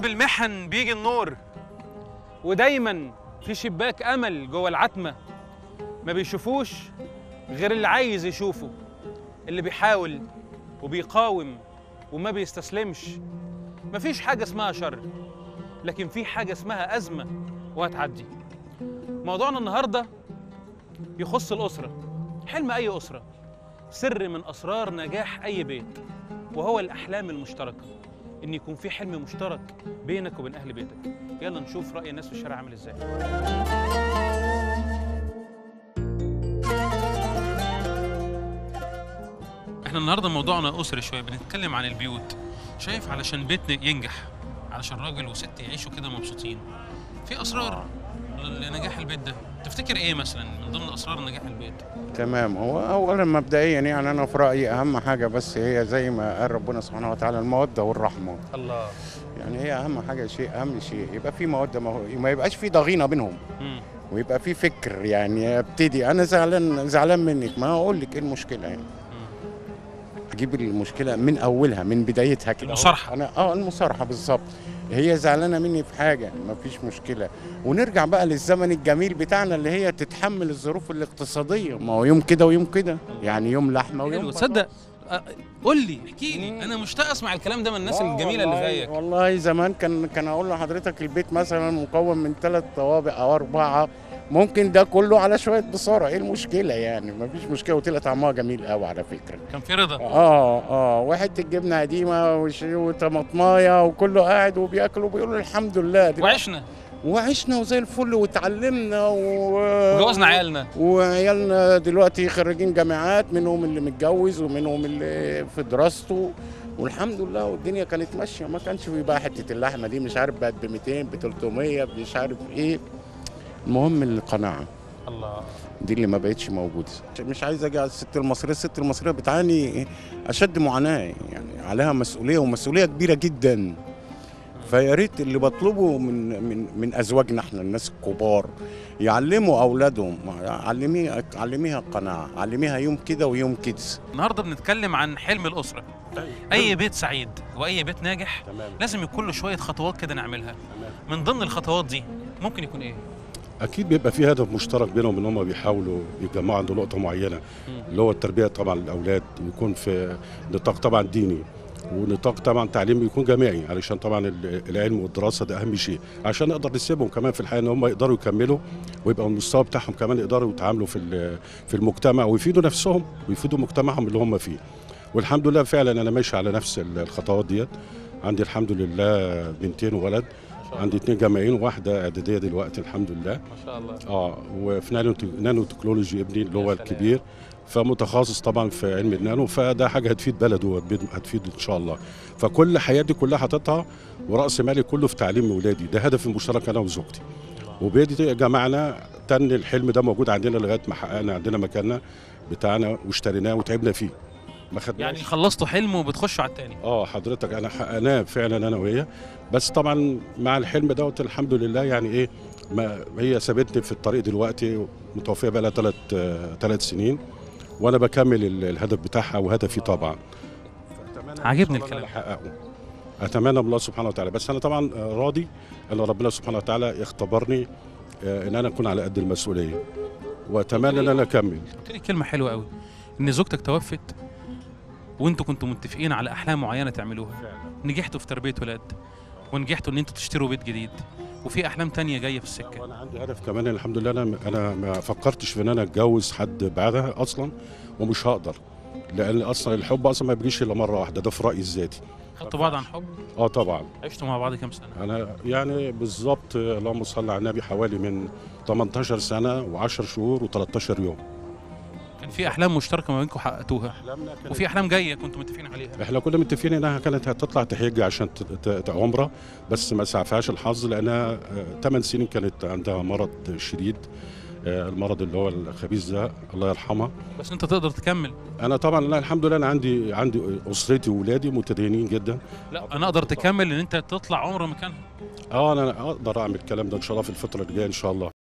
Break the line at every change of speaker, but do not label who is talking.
قلب المحن بيجي النور ودايما في شباك امل جوه العتمه ما بيشوفوش غير اللي عايز يشوفه اللي بيحاول وبيقاوم وما بيستسلمش مفيش حاجه اسمها شر لكن في حاجه اسمها ازمه وهتعدي موضوعنا النهارده يخص الاسره حلم اي اسره سر من اسرار نجاح اي بيت وهو الاحلام المشتركه ان يكون في حلم مشترك بينك وبين اهل بيتك يلا نشوف راي الناس في الشارع عامل ازاي احنا النهارده موضوعنا اسري شويه بنتكلم عن البيوت شايف علشان بيتنا ينجح علشان راجل وست يعيشوا كده مبسوطين في اسرار لنجاح البيت ده تفتكر ايه مثلا من ضمن اسرار نجاح البيت
تمام هو اولا مبدئيا يعني انا في رايي اهم حاجه بس هي زي ما قال ربنا سبحانه وتعالى الموده والرحمه
الله
يعني هي اهم حاجه شيء اهم شيء يبقى في موده ما, هو ما يبقاش في ضغينه بينهم
مم.
ويبقى في فكر يعني ابتدي انا زعلان زعلان منك ما اقول لك ايه المشكله يعني اجيب المشكله من اولها من بدايتها كده
المصارحة.
انا اه المصارحه بالظبط هي زعلانه مني في حاجه ما فيش مشكله ونرجع بقى للزمن الجميل بتاعنا اللي هي تتحمل الظروف الاقتصاديه ما هو يوم كده ويوم كده يعني يوم لحمه ويوم
حلو
بطاطا.
تصدق أ- قول لي احكي لي انا مشتاق اسمع الكلام ده من الناس
آه
الجميله اللي
والله-
زيك
والله زمان كان كان اقول لحضرتك البيت مثلا مكون من ثلاث طوابق او اربعه ممكن ده كله على شويه بصاره ايه المشكله يعني ما فيش مشكله وطلع طعمها جميل قوي على فكره
كان في رضا
اه اه وحته جبنه قديمه وش- وطماطمايه وكله قاعد وبياكل وبيقول الحمد لله دلوقتي-
وعشنا
وعشنا وزي الفل واتعلمنا و...
وجوزنا عيالنا
وعيالنا دلوقتي خريجين جامعات منهم اللي متجوز ومنهم اللي في دراسته والحمد لله والدنيا كانت ماشيه ما كانش في بقى حته اللحمه دي مش عارف بقت ب 200 ب 300 مش عارف ايه المهم القناعه
الله
دي اللي ما بقتش موجوده مش عايز اجي على الست المصريه الست المصريه بتعاني اشد معاناه يعني عليها مسؤوليه ومسؤوليه كبيره جدا فيا ريت اللي بطلبه من من من ازواجنا احنا الناس الكبار يعلموا اولادهم علميها علميها القناعه علميها يوم كده ويوم كده
النهارده بنتكلم عن حلم الاسره اي بيت سعيد واي بيت ناجح
تمام
لازم يكون له شويه خطوات كده نعملها من ضمن الخطوات دي ممكن يكون ايه
اكيد بيبقى في هدف مشترك بينهم ان هم بيحاولوا يجمعوا عند نقطه معينه
مم.
اللي هو التربيه طبعا للاولاد يكون في نطاق طبعا ديني ونطاق طبعا تعليمي يكون جامعي علشان طبعا ال- العلم والدراسه ده اهم شيء عشان نقدر نسيبهم كمان في الحياه ان هم يقدروا يكملوا ويبقى المستوى بتاعهم كمان يقدروا يتعاملوا في ال- في المجتمع ويفيدوا نفسهم ويفيدوا مجتمعهم اللي هم فيه والحمد لله فعلا انا ماشي على نفس ال- الخطوات ديت عندي الحمد لله بنتين وولد عندي اتنين جامعيين وواحده اعداديه دلوقتي الحمد لله
ما شاء الله
اه وفي نانو نانو تكنولوجي ابني اللي
يا
هو
سلام.
الكبير فمتخصص طبعا في علم النانو فده حاجه هتفيد بلده وهتفيد- هتفيد ان شاء الله فكل حياتي كلها حاططها وراس مالي كله في تعليم ولادي ده هدفي المشترك انا وزوجتي وبيدي جمعنا تن الحلم ده موجود عندنا لغايه ما حققنا عندنا مكاننا بتاعنا واشتريناه وتعبنا فيه ما خدناش
يعني خلصتوا حلم وبتخشوا على التاني
اه حضرتك انا حققناه فعلا انا وهي بس طبعا مع الحلم دوت الحمد لله يعني ايه ما هي سابتني في الطريق دلوقتي متوفيه بقى لها ثلاث ثلاث سنين وانا بكمل ال- الهدف بتاعها وهدفي طبعا
عاجبني
إن شاء الله
الكلام.
أنا احققه اتمنى من الله سبحانه وتعالى بس انا طبعا آه، راضي ان ربنا سبحانه وتعالى يختبرني آه، ان انا اكون على قد المسؤوليه واتمنى ان انا اكمل
قلت لي كلمه حلوه قوي ان زوجتك توفت وانتوا كنتوا متفقين على احلام معينه تعملوها نجحتوا في تربيه ولاد ونجحتوا ان انتوا تشتروا بيت جديد وفي احلام تانية جايه في السكه
وانا عندي هدف كمان الحمد لله انا انا ما فكرتش في ان انا اتجوز حد بعدها اصلا ومش هقدر لان اصلا الحب اصلا ما بيجيش الا مره واحده ده في رايي الذاتي
خدتوا بعض عن حب
اه طبعا
عشتوا مع بعض كام سنه
انا يعني بالظبط اللهم صل على النبي حوالي من 18 سنه و10 شهور و13 يوم
كان في احلام مشتركه ما بينكم حققتوها وفي احلام جايه كنتوا متفقين عليها
احنا كنا متفقين انها كانت هتطلع تحج عشان ت- ت- ت- عمره بس ما سعفهاش الحظ لانها 8 سنين كانت عندها مرض شديد آه، المرض اللي هو الخبيث ده الله يرحمها
بس انت تقدر تكمل
انا طبعا انا الحمد لله انا عندي عندي اسرتي واولادي متدينين جدا
لا انا اقدر تكمل ان انت تطلع عمره مكانها
اه انا اقدر اعمل الكلام ده ان شاء الله في الفتره اللي جايه ان شاء الله